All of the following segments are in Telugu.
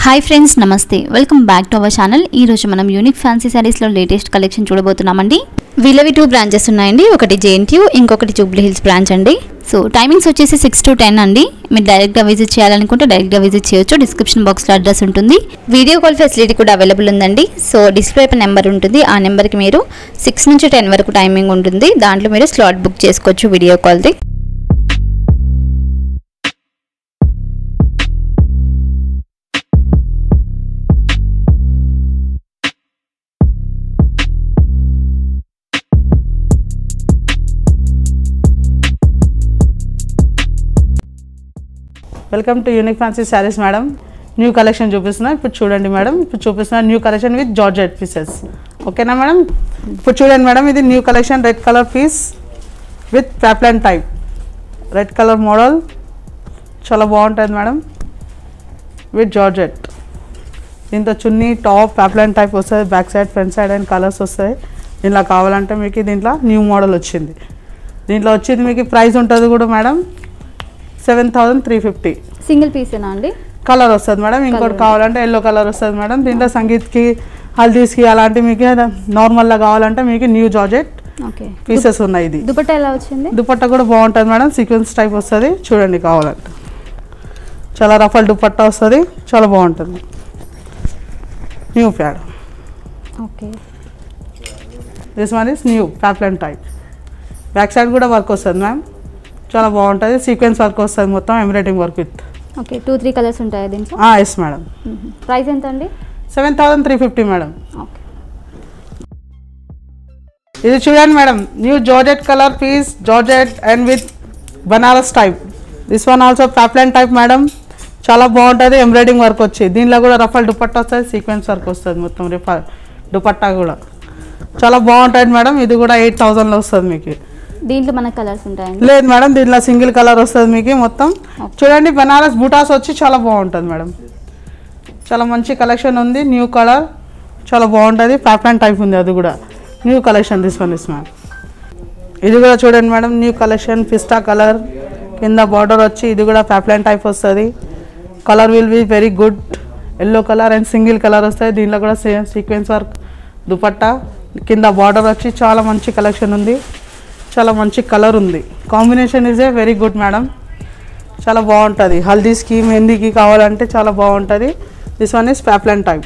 హాయ్ ఫ్రెండ్స్ నమస్తే welcome back to our channel ఈ రోజు మనం యూనిక్ ఫ్యాన్సీ శారీస్లో లేటెస్ట్ కలెక్షన్ చూడబోతున్నామండి వీళ్ళవి టూ బ్రాంచెస్ ఉన్నాయండి ఒకటి జేఎన్టీయూ ఇంకొకటి జూబ్లీ హిల్స్ బ్రాంచ్ అండి సో టైమింగ్స్ వచ్చేసి సిక్స్ టు టెన్ అండి మీరు డైరెక్ట్గా విజిట్ చేయాలనుకుంటే డైరెక్ట్గా విజిట్ చేయొచ్చు డిస్క్రిప్షన్ బాక్స్లో అడ్రస్ ఉంటుంది వీడియో కాల్ ఫెసిలిటీ కూడా అవైలబుల్ ఉందండి సో డిస్ప్లే పై నెంబర్ ఉంటుంది ఆ నెంబర్కి మీరు సిక్స్ నుంచి టెన్ వరకు టైమింగ్ ఉంటుంది దాంట్లో మీరు స్లాట్ బుక్ చేసుకోవచ్చు వీడియో కాల్ది welcome to unique fancy sarees madam new collection చూపిస్తున్నా ఇప్పుడు చూడండి మేడం ఇప్పుడు చూపిస్తున్నా new collection with georgette pieces ఓకేనా మేడం ఇప్పుడు చూడండి మేడం ఇది new collection red colour piece with peplum type red colour model చాలా బాగుంటుంది మేడం విత్ జార్జెట్ దీంతో చున్నీ టాప్ ప్యాప్లన్ టైప్ వస్తుంది back side front side and colours వస్తాయి దీంట్లో కావాలంటే మీకు దీంట్లో న్యూ మోడల్ వచ్చింది దీంట్లో వచ్చేది మీకు ప్రైస్ ఉంటుంది కూడా madam seven thousand three fifty single పీసేనా అండి కలర్ వస్తుంది మేడం ఇంకోటి Colour. కావాలంటే ఎల్లో కలర్ వస్తుంది మేడం దీంట్లో సంగీత్కి హల్దీస్కి అలాంటి మీకు నార్మల్గా కావాలంటే మీకు న్యూ జార్జెట్ ఓకే పీసెస్ ఉన్నాయి ఇది దుపట్టా ఎలా వచ్చింది దుపట్టా కూడా బాగుంటుంది మేడం సీక్వెన్స్ టైప్ వస్తుంది చూడండి కావాలంటే చాలా రఫల్ దుపట్టా వస్తుంది చాలా బాగుంటుంది new pad okay this one is new peplum type back side కూడా వర్క్ వస్తుంది మ్యామ్ చాలా బాగుంటుంది సీక్వెన్స్ వర్క్ వస్తుంది మొత్తం embroidering work with okay two three colours ఉంటాయా దీంట్లో ఎస్ మేడం ప్రైస్ ఎంత అండి seven thousand three fifty madam okay ఇది చూడండి madam new georgette colour piece georgette and with Banaras type this one also peplum type madam చాలా బాగుంటుంది ఎంబ్రాయిడింగ్ వర్క్ వచ్చి దీనిలో కూడా రఫల్ దుపట్టా వస్తుంది సీక్వెన్స్ వర్క్ వస్తుంది మొత్తం రిఫ దుపట్టా కూడా చాలా బాగుంటుంది మేడం ఇది కూడా ఎయిట్ థౌజండ్లో వస్తుంది మీకు దీంట్లో మనకు కలర్స్ ఉంటాయండి లేదు మేడం దీంట్లో సింగిల్ కలర్ వస్తుంది మీకు మొత్తం Okay. చూడండి బనారస్ బూటాస్ వచ్చి చాలా బాగుంటుంది మేడం చాలా మంచి కలెక్షన్ ఉంది న్యూ కలర్ చాలా బాగుంటుంది ప్యాప్లైన్ టైప్ ఉంది అది కూడా new collection this one is ma'am ఇది కూడా చూడండి మేడం న్యూ కలెక్షన్ పిస్టా కలర్ కింద బార్డర్ వచ్చి ఇది కూడా ప్యాప్లైన్ టైప్ వస్తుంది colour will be very good yellow colour and single colour వస్తుంది దీంట్లో కూడా సేమ్ సీక్వెన్స్ వర్క్ దుపట్టా కింద బార్డర్ వచ్చి చాలా మంచి కలెక్షన్ ఉంది చాలా మంచి కలర్ ఉంది combination is a very good madam చాలా బాగుంటుంది హల్దీస్కి మెహందీకి కావాలంటే చాలా బాగుంటుంది this one is peplum type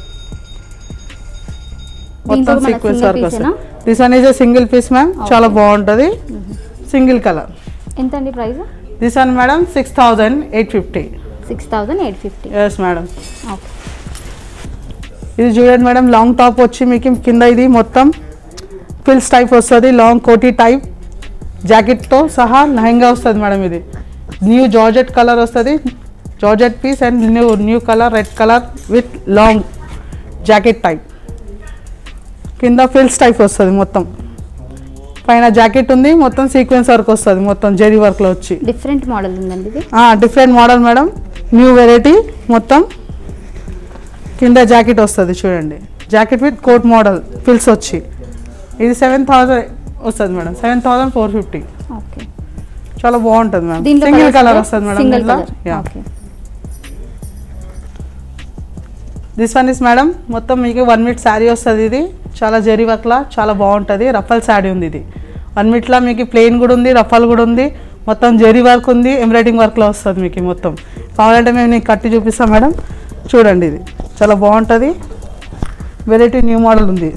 దీంట్లో మొత్తం మనకి సీక్వెన్స్ single వర్క్ piece ఏనా? వస్తుంది this one is a single piece ma'am చాలా బాగుంటుంది సింగిల్ కలర్ ఎంత అండి price this one madam six thousand eight fifty six thousand eight fifty yes madam okay ఇది చూడండి మేడం లాంగ్ టాప్ వచ్చి మీకు కింద ఇది మొత్తం ఫిల్స్ టైప్ వస్తుంది లాంగ్ కోటీ టైప్ జాకెట్తో సహా లెహంగా వస్తుంది మేడం ఇది న్యూ జార్జెట్ కలర్ వస్తుంది georgette piece and new new colour red colour with long jacket type కింద ఫిల్స్ టైప్ వస్తుంది మొత్తం పైన జాకెట్ ఉంది మొత్తం సీక్వెన్స్ వర్క్ వస్తుంది మొత్తం జెరీ వర్క్లో వచ్చి డిఫరెంట్ మోడల్ ఉందండి ఇది different model madam new variety మొత్తం కింద జాకెట్ వస్తుంది చూడండి jacket with coat model frills వచ్చి ఇది సెవెన్ థౌజండ్ వస్తుంది madam seven thousand four fifty okay చాలా బాగుంటుంది మేడం దీంట్లో సింగిల్ colours కలర్ ఉంటాయా? వస్తుంది మేడం సింగిల్ దీంట్లో colour okay this one is madam మొత్తం మీకు వన్ మీట్ శారీ వస్తుంది ఇది చాలా జెరీ వర్క్లా చాలా బాగుంటుంది రఫల్ శారీ ఉంది ఇది వన్ మీట్లో మీకు ప్లెయిన్ కూడా ఉంది రఫల్ కూడా ఉంది మొత్తం జెరీ వర్క్ ఉంది ఎంబ్రాయిడింగ్ వర్క్లో వస్తుంది మీకు మొత్తం కావాలంటే మేము నీకు కట్టి చూపిస్తాం మేడం చూడండి ఇది చాలా బాగుంటుంది వెరైటీ న్యూ మోడల్ ఉంది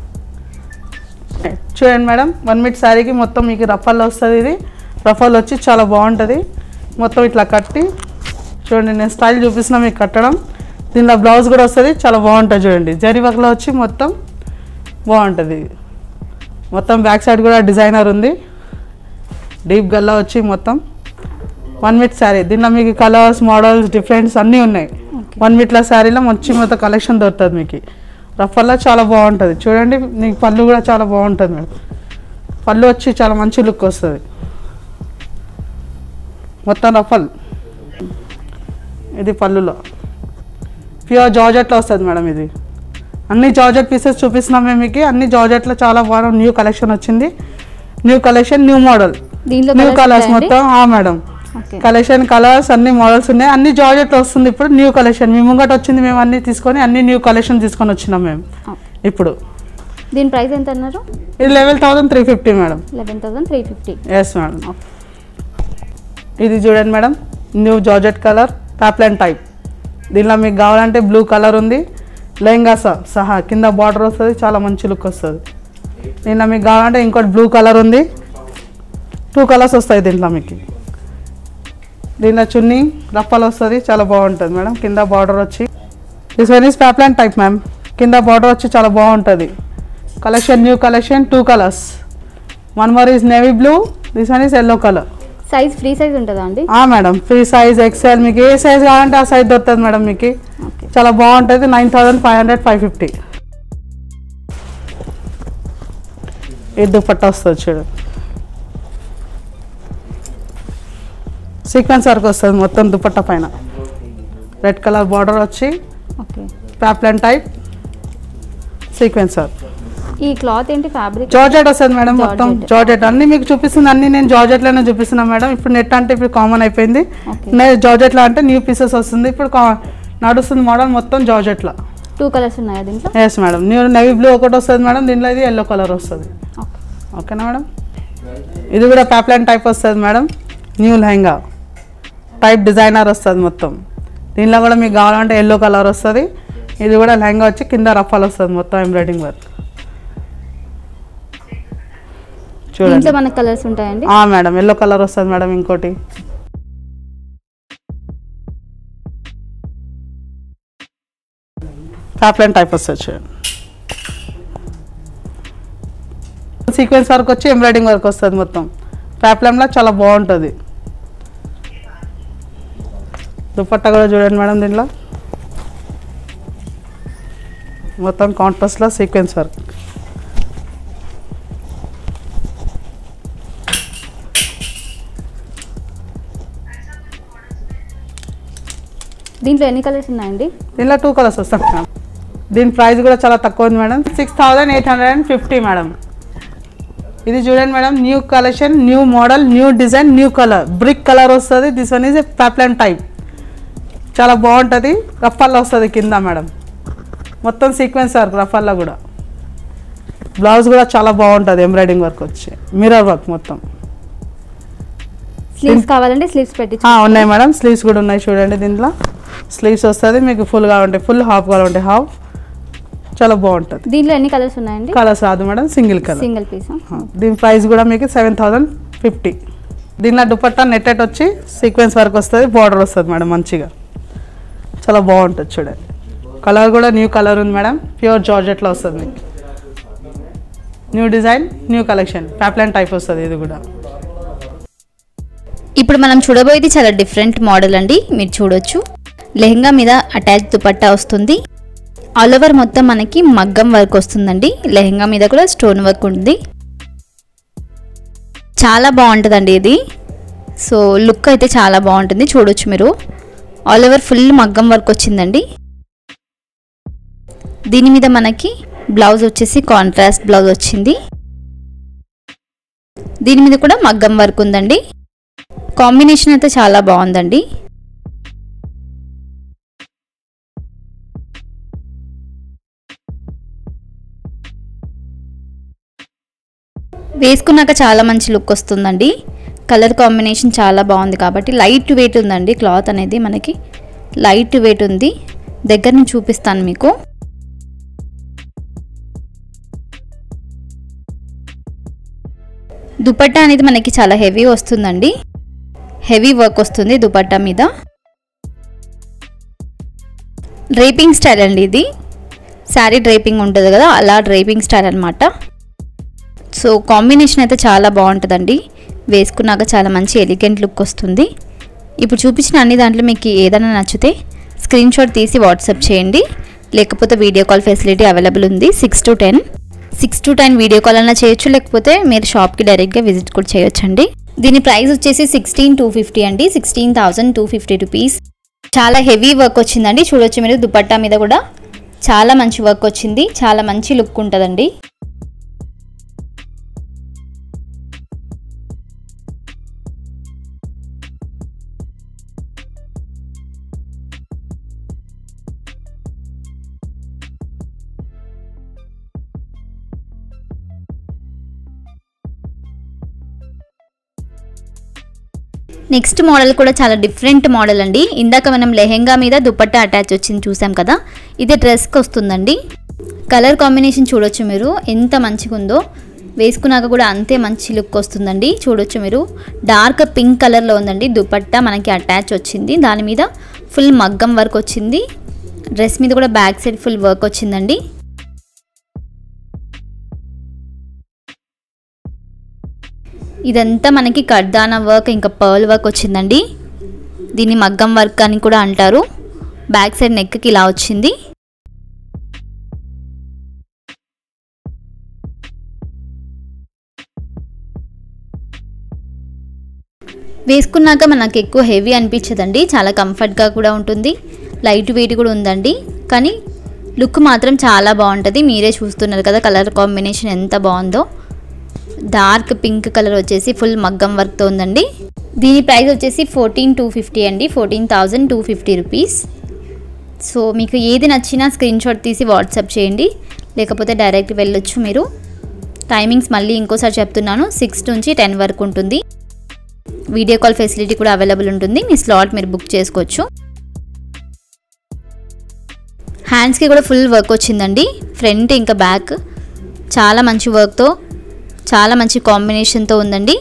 చూడండి మేడం వన్ మీట్ శారీకి మొత్తం మీకు రఫల్లో వస్తుంది ఇది రఫల్ వచ్చి చాలా బాగుంటుంది మొత్తం ఇట్లా కట్టి చూడండి నేను స్టైల్ చూపిస్తున్నా మీకు కట్టడం దీనిలో బ్లౌజ్ కూడా వస్తుంది చాలా బాగుంటుంది చూడండి జరీ వర్క్లో వచ్చి మొత్తం బాగుంటుంది మొత్తం బ్యాక్ సైడ్ కూడా డిజైనర్ ఉంది డీప్ గల్లా వచ్చి మొత్తం వన్ మీట్ శారీ దీనిలో మీకు కలర్స్ మోడల్స్ డిఫరెంట్స్ అన్నీ ఉన్నాయి ఓకే వన్ మీట్ల శారీలో మంచి మొత్తం కలెక్షన్ దొరుకుతుంది మీకు రఫల్లో చాలా బాగుంటుంది చూడండి నీకు పళ్ళు కూడా చాలా బాగుంటుంది మేడం పళ్ళు వచ్చి చాలా మంచి లుక్ వస్తుంది మొత్తం రఫల్ ఇది పళ్ళులో ప్యూర్ జార్జెట్లో వస్తుంది మేడం ఇది అన్ని జార్జెట్ పీసెస్ చూపిస్తున్నాం మేము మీకు అన్ని జార్జెట్లో చాలా బాగా న్యూ కలెక్షన్ వచ్చింది న్యూ కలెక్షన్ న్యూ మోడల్ దీంట్లో న్యూ colours కలర్స్ ఉంటాయండి? మొత్తం ఆ మేడం ఓకే కలెక్షన్ కలర్స్ అన్ని మోడల్స్ ఉన్నాయి అన్ని జార్జెట్ వస్తుంది ఇప్పుడు న్యూ కలెక్షన్ మీ ముంగట వచ్చింది మేము అన్ని తీసుకొని అన్ని న్యూ కలెక్షన్ తీసుకొని వచ్చినాం మేము ఓకే ఇప్పుడు దీని ప్రైస్ ఎంత అన్నారు ఇది eleven thousand three fifty madam eleven thousand three fifty yes madam ఇది చూడండి madam new georgette colour peplum type దీనిలో మీకు కావాలంటే బ్లూ కలర్ ఉంది లెహంగా సహా సహా కింద బార్డర్ వస్తుంది చాలా మంచి లుక్ వస్తుంది దీనిలో మీకు కావాలంటే ఇంకోటి బ్లూ కలర్ ఉంది టూ కలర్స్ వస్తాయి దీంట్లో మీకు దీనిలో చున్నీ రప్పలు వస్తుంది చాలా బాగుంటుంది మేడం కింద బార్డర్ వచ్చి this one is peplum type ma'am కింద బార్డర్ వచ్చి చాలా బాగుంటుంది collection new collection two colours one more is navy blue this one is yellow colour size free size ఉంటుందా అండి మేడం ఫ్రీ సైజ్ ఎక్సెల్ మీకు ఏ సైజ్ కావాలంటే ఆ సైజ్ దొరుకుతుంది మేడం మీకు ఓకే చాలా బాగుంటుంది nine thousand five hundred five fifty ఈ దుపట్టా వస్తుంది చూడు సీక్వెన్స్ వర్క్ వస్తుంది మొత్తం దుపట్టా పైన రెడ్ కలర్ బార్డర్ వచ్చి okay peplum type sequence work ఈ క్లాత్ ఏంటి ఫ్యాబ్రిక్ జార్జెట్ వస్తుంది మేడం మొత్తం Georgette. జార్జెట్ అన్ని మీకు చూపిస్తుంది అన్ని నేను జార్జెట్లోనే చూపిస్తున్నా మేడం ఇప్పుడు నెట్ అంటే ఇప్పుడు కామన్ అయిపోయింది ఓకే నే జార్జెట్లో అంటే న్యూ పీసెస్ వస్తుంది ఇప్పుడు కా- నడుస్తుంది మోడల్ మొత్తం జార్జెట్లో టూ కలర్స్ ఉన్నాయా దీంట్లో yes madam new navy blue ఒకటి వస్తుంది మేడం దీంట్లో ఇది ఎల్లో కలర్ వస్తుంది ఓకే ఓకేనా మేడం ఇది కూడా ప్యాప్లైన్ టైప్ వస్తుంది madam new lehenga type designer వస్తుంది మొత్తం దీనిలో కూడా మీకు కావాలంటే ఎల్లో కలర్ వస్తుంది ఇది కూడా లెహంగా వచ్చి కింద రఫాలు వస్తుంది మొత్తం ఎంబ్రాయిడింగ్ వర్క్ చూడండి దీంట్లో మనకు కలర్స్ ఉంటాయండి ఆ మేడం ఎల్లో కలర్ వస్తుంది మేడం ఇంకోటి ప్యాప్లైన్ టైప్ వస్తుంది చూడండి సీక్వెన్స్ వర్క్ వచ్చి ఎంబ్రాయిడింగ్ వర్క్ వస్తుంది మొత్తం ప్యాప్లైన్లో చాలా బాగుంటుంది దుపట్టా కూడా చూడండి మేడం దీనిలో మొత్తం కాంట్రాస్ట్లో సీక్వెన్స్ వర్క్ దీంట్లో ఎన్ని కలర్స్ ఉన్నాయండి దీనిలో టూ కలర్స్ వస్తాయి మేడం దీని ప్రైస్ కూడా చాలా తక్కువ ఉంది madam six thousand eight hundred and fifty madam ఇది చూడండి madam new collection new model new design new colour brick colour వస్తుంది this one is a peplum type చాలా బాగుంటుంది రఫల్లో వస్తుంది కింద మేడం మొత్తం సీక్వెన్స్ వర్క్ రఫల్లో కూడా బ్లౌజ్ కూడా చాలా బాగుంటుంది ఎంబ్రాయిడింగ్ వర్క్ వచ్చి మిర్రర్ వర్క్ మొత్తం స్లీవ్స్ కావాలంటే స్లీవ్స్ పెట్టి ఆ, ఉన్నాయి మేడం స్లీవ్స్ కూడా ఉన్నాయి చూడండి దీంట్లో స్లీవ్స్ వస్తుంది మీకు ఫుల్ కావాలంటే ఫుల్ హాఫ్ కావాలంటే హాఫ్ చాలా బాగుంటుంది దీంట్లో ఎన్ని కలర్స్ ఉన్నాయండి కలర్స్ రాదు madam single colour single piece దీని ప్రైస్ కూడా మీకు సెవెన్ థౌజండ్ ఫిఫ్టీ దీనిలో దుపట్టా నెట్టెట్ వచ్చి సీక్వెన్స్ వర్క్ వస్తుంది బార్డర్ వస్తుంది మేడం మంచిగా చాలా బాగుంటుంది చూడండి కలర్ కూడా న్యూ కలర్ ఉంది మేడం ప్యూర్ జార్జెట్లో వస్తుంది మీకు new design new collection peplum type వస్తుంది ఇది కూడా ఇప్పుడు మనం చూడబోయేది చాలా డిఫరెంట్ మోడల్ అండి మీరు చూడొచ్చు లెహంగా మీద అటాచ్ దుపట్టా వస్తుంది ఆల్ ఓవర్ మొత్తం మనకి మగ్గం వర్క్ వస్తుందండి లెహంగా మీద కూడా స్టోన్ వర్క్ ఉంది చాలా బాగుంటుందండి ఇది సో లుక్ అయితే చాలా బాగుంటుంది చూడొచ్చు మీరు ఆల్ ఓవర్ ఫుల్ మగ్గం వర్క్ వచ్చిందండి దీని మీద మనకి బ్లౌజ్ వచ్చేసి కాంట్రాస్ట్ బ్లౌజ్ వచ్చింది దీని మీద కూడా మగ్గం వర్క్ ఉందండి కాంబినేషన్ అయితే చాలా బాగుందండి వేసుకున్నాక చాలా మంచి లుక్ వస్తుందండి కలర్ కాంబినేషన్ చాలా బాగుంది కాబట్టి లైట్ వెయిట్ ఉందండి క్లాత్ అనేది మనకి లైట్ వెయిట్ ఉంది దగ్గర నుంచి చూపిస్తాను మీకు దుపట్టా అనేది మనకి చాలా హెవీ వస్తుందండి హెవీ వర్క్ వస్తుంది దుపట్టా మీద డ్రైపింగ్ స్టైల్ అండి ఇది శారీ డ్రైపింగ్ ఉంటుంది కదా అలా డ్రైపింగ్ స్టైల్ అనమాట సో కాంబినేషన్ అయితే చాలా బాగుంటుందండి వేసుకున్నాక చాలా మంచి ఎలిగెంట్ లుక్ వస్తుంది ఇప్పుడు చూపించిన అన్ని దాంట్లో మీకు ఏదైనా నచ్చితే స్క్రీన్ షాట్ తీసి వాట్సాప్ చేయండి లేకపోతే వీడియో కాల్ ఫెసిలిటీ అవైలబుల్ ఉంది six to ten six to ten video call అన్నా చేయొచ్చు లేకపోతే మీరు షాప్కి డైరెక్ట్గా విజిట్ కూడా చేయొచ్చండి దీని ప్రైస్ వచ్చేసి సిక్స్టీన్ టూ ఫిఫ్టీ అండి sixteen thousand two fifty rupees చాలా హెవీ వర్క్ వచ్చిందండి చూడొచ్చు మీరు దుపట్టా మీద కూడా చాలా మంచి వర్క్ వచ్చింది చాలా మంచి లుక్ ఉంటుందండి నెక్స్ట్ మోడల్ కూడా చాలా డిఫరెంట్ మోడల్ అండి ఇందాక మనం లెహెంగా మీద దుపట్టా అటాచ్ వచ్చింది చూసాం కదా ఇది డ్రెస్కి వస్తుందండి కలర్ కాంబినేషన్ చూడొచ్చు మీరు ఎంత మంచిగా ఉందో వేసుకున్నాక కూడా అంతే మంచి లుక్ వస్తుందండి చూడొచ్చు మీరు డార్క్ పింక్ కలర్లో ఉందండి దుపట్టా మనకి అటాచ్ వచ్చింది దాని మీద ఫుల్ మగ్గం వర్క్ వచ్చింది డ్రెస్ మీద కూడా బ్యాక్ సైడ్ ఫుల్ వర్క్ వచ్చిందండి ఇదంతా మనకి కడ్దానా వర్క్ ఇంకా పర్ల్ వర్క్ వచ్చిందండి దీన్ని మగ్గం వర్క్ అని కూడా అంటారు బ్యాక్ సైడ్ నెక్కి ఇలా వచ్చింది వేసుకున్నాక మనకు ఎక్కువ హెవీ అనిపించదండి చాలా కంఫర్ట్గా కూడా ఉంటుంది లైట్ వెయిట్ కూడా ఉందండి కానీ లుక్ మాత్రం చాలా బాగుంటుంది మీరే చూస్తున్నారు కదా కలర్ కాంబినేషన్ ఎంత బాగుందో డార్క్ పింక్ కలర్ వచ్చేసి ఫుల్ మగ్గం వర్క్తో ఉందండి దీని ప్రైస్ వచ్చేసి ఫోర్టీన్ టూ ఫిఫ్టీ అండి fourteen thousand two fifty rupees so మీకు ఏది నచ్చినా స్క్రీన్ షాట్ తీసి వాట్సాప్ చేయండి లేకపోతే డైరెక్ట్ వెళ్ళొచ్చు మీరు టైమింగ్స్ మళ్ళీ ఇంకోసారి చెప్తున్నాను సిక్స్ నుంచి టెన్ వరకు ఉంటుంది వీడియో కాల్ ఫెసిలిటీ కూడా అవైలబుల్ ఉంటుంది మీ స్లాట్ మీరు బుక్ చేసుకోవచ్చు హ్యాండ్స్కి కూడా ఫుల్ వర్క్ వచ్చిందండి ఫ్రంట్ ఇంకా బ్యాక్ చాలా మంచి వర్క్తో చాలా మంచి కాంబినేషన్తో ఉందండి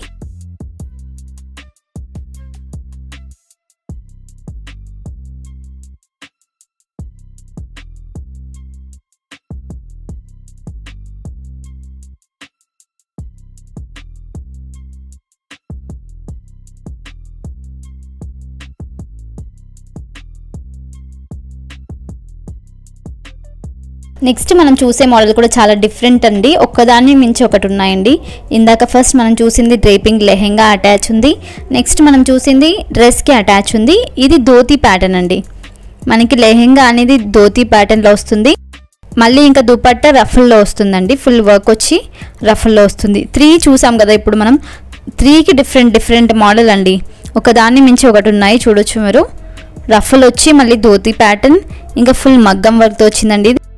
నెక్స్ట్ మనం చూసే మోడల్ కూడా చాలా డిఫరెంట్ అండి ఒక్కదాన్ని మించి ఒకటి ఉన్నాయండి ఇందాక ఫస్ట్ మనం చూసింది డ్రేపింగ్ లెహెంగా అటాచ్ ఉంది నెక్స్ట్ మనం చూసింది డ్రెస్కి అటాచ్ ఉంది ఇది ధోతి ప్యాటర్న్ అండి మనకి లెహెంగా అనేది ధోతి ప్యాటర్న్లో వస్తుంది మళ్ళీ ఇంకా దుపట్టా రఫల్లో వస్తుందండి ఫుల్ వర్క్ వచ్చి రఫల్లో వస్తుంది త్రీ చూసాం కదా ఇప్పుడు మనం త్రీకి డిఫరెంట్ డిఫరెంట్ మోడల్ అండి ఒకదాన్ని మించి ఒకటి ఉన్నాయి చూడొచ్చు మీరు రఫల్ వచ్చి మళ్ళీ ధోతి ప్యాటర్న్ ఇంకా ఫుల్ మగ్గం వర్క్తో వచ్చిందండి ఇది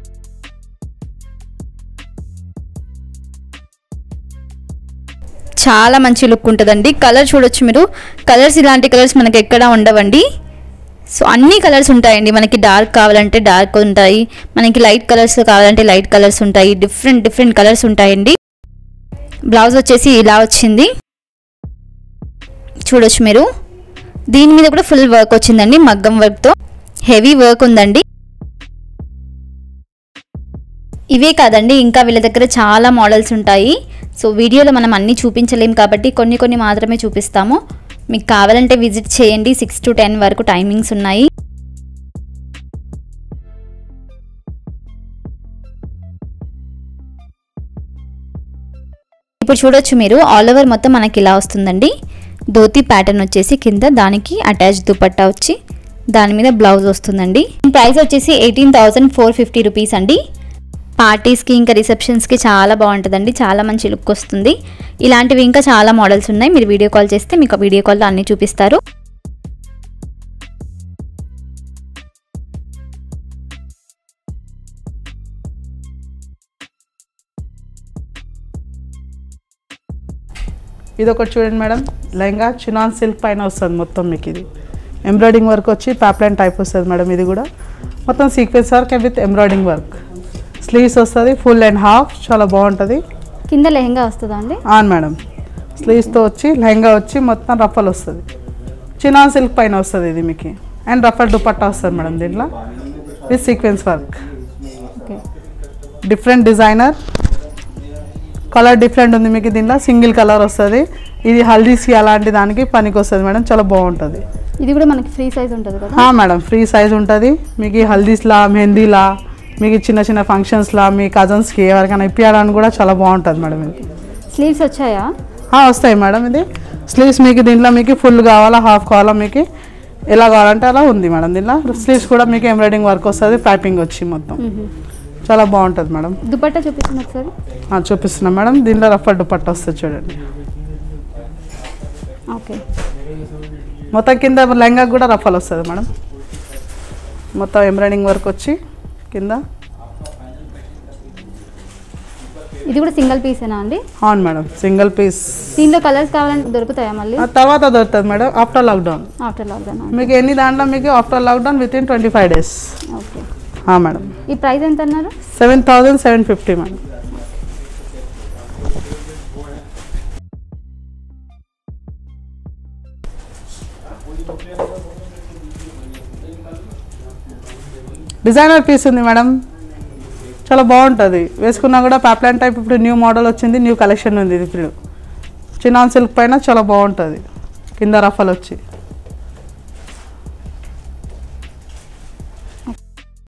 చాలా మంచి లుక్ ఉంటుందండి కలర్ చూడొచ్చు మీరు కలర్స్ ఇలాంటి కలర్స్ మనకి ఎక్కడా ఉండవండి సో అన్ని కలర్స్ ఉంటాయండి మనకి డార్క్ కావాలంటే డార్క్ ఉంటాయి మనకి లైట్ కలర్స్ కావాలంటే లైట్ కలర్స్ ఉంటాయి డిఫరెంట్ డిఫరెంట్ కలర్స్ ఉంటాయండి బ్లౌజ్ వచ్చేసి ఇలా వచ్చింది చూడొచ్చు మీరు దీని మీద కూడా ఫుల్ వర్క్ వచ్చిందండి మగ్గం వర్క్తో హెవీ వర్క్ ఉందండి ఇవే కాదండి ఇంకా వీళ్ళ దగ్గర చాలా మోడల్స్ ఉంటాయి సో వీడియోలో మనం అన్నీ చూపించలేం కాబట్టి కొన్ని కొన్ని మాత్రమే చూపిస్తాము మీకు కావాలంటే విజిట్ చేయండి సిక్స్ టు టెన్ వరకు టైమింగ్స్ ఉన్నాయి ఇప్పుడు చూడొచ్చు మీరు ఆల్ ఓవర్ మొత్తం మనకి ఇలా వస్తుందండి ధోతి ప్యాటర్న్ వచ్చేసి కింద దానికి అటాచ్ దుపట్టా వచ్చి దాని మీద బ్లౌజ్ వస్తుందండి ప్రైస్ వచ్చేసి eighteen thousand four fifty rupees అండి పార్టీస్కి ఇంకా రిసెప్షన్స్కి చాలా బాగుంటుందండి చాలా మంచి లుక్ వస్తుంది ఇలాంటివి ఇంకా చాలా మోడల్స్ ఉన్నాయి మీరు వీడియో కాల్ చేస్తే మీకు వీడియో కాల్లో అన్నీ చూపిస్తారు ఇది ఒకటి చూడండి మేడం లెహంగా చినాన్ సిల్క్ పైన వస్తుంది మొత్తం మీకు ఇది ఎంబ్రాయిడింగ్ వర్క్ వచ్చి ప్యాప్లైన్ టైప్ వస్తుంది మేడం ఇది కూడా మొత్తం sequence work with embroidery work sleeves వస్తుంది ఫుల్ అండ్ హాఫ్ చాలా బాగుంటుంది కింద లెహంగా వస్తుందా అండి ఆన్ మేడం స్లీవ్స్తో వచ్చి లెహంగా వచ్చి మొత్తం రఫల్ వస్తుంది చినాన్ సిల్క్ పైన వస్తుంది ఇది మీకు అండ్ రఫల్ దుపట్టా వస్తుంది మేడం దీంట్లో with sequence work okay different designer colour different ఉంది మీకు దీంట్లో సింగిల్ కలర్ వస్తుంది ఇది హల్దీస్కి అలాంటి దానికి పనికి వస్తుంది మేడం చాలా బాగుంటుంది ఇది కూడా మనకి ఫ్రీ సైజ్ ఉంటుంది కదా హా మేడం ఫ్రీ సైజ్ ఉంటుంది మీకు ఈ హల్దీస్లా మెహందీలా మీకు చిన్న చిన్న ఫంక్షన్స్లా మీ కజన్స్కి ఎవరికైనా ఇప్పించడానికి కూడా చాలా బాగుంటుంది మేడం ఇది స్లీవ్స్ వచ్చాయా ఆ, వస్తాయి మేడం ఇది స్లీవ్స్ మీకు దీంట్లో మీకు ఫుల్ కావాలా హాఫ్ కావాలా మీకు ఎలా కావాలంటే అలా ఉంది మేడం దీంట్లో స్లీవ్స్ కూడా మీకు ఎంబ్రాయిడింగ్ వర్క్ వస్తుంది పైపింగ్ వచ్చి మొత్తం చాలా బాగుంటుంది మేడం దుపట్టా చూపిస్తుంది ఒకసారి ఆ, చూపిస్తున్నాం మేడం దీనిలో రఫర్ దుపట్ట వస్తుంది చూడండి ఓకే మొత్తం కింద లెహంగా కూడా రఫల్ వస్తుంది మేడం మొత్తం ఎంబ్రాయిడింగ్ వర్క్ వచ్చి కింద ఇది కూడా సింగిల్ పీసేనా అండి అవును మేడం సింగిల్ పీస్ దీనిలో కలర్స్ కావాలంటే దొరుకుతాయా మళ్ళీ ఆ తర్వాత దొరుకుతుంది madam after lockdown after lockdown మీకు ఎన్ని దాంట్లో మీకు after lockdown with in twenty five days okay madam ఈ ప్రైస్ ఎంత అన్నారు seven thousand seven fifty madam designer piece ఉంది మేడం చాలా బాగుంటుంది వేసుకున్నా కూడా పాప్లాన్ టైప్ ఇప్పుడు న్యూ మోడల్ వచ్చింది న్యూ కలెక్షన్ ఉంది ఇది ఇప్పుడు చిన్నాన్ సిల్క్ పైన చాలా బాగుంటుంది కింద రఫల్ వచ్చి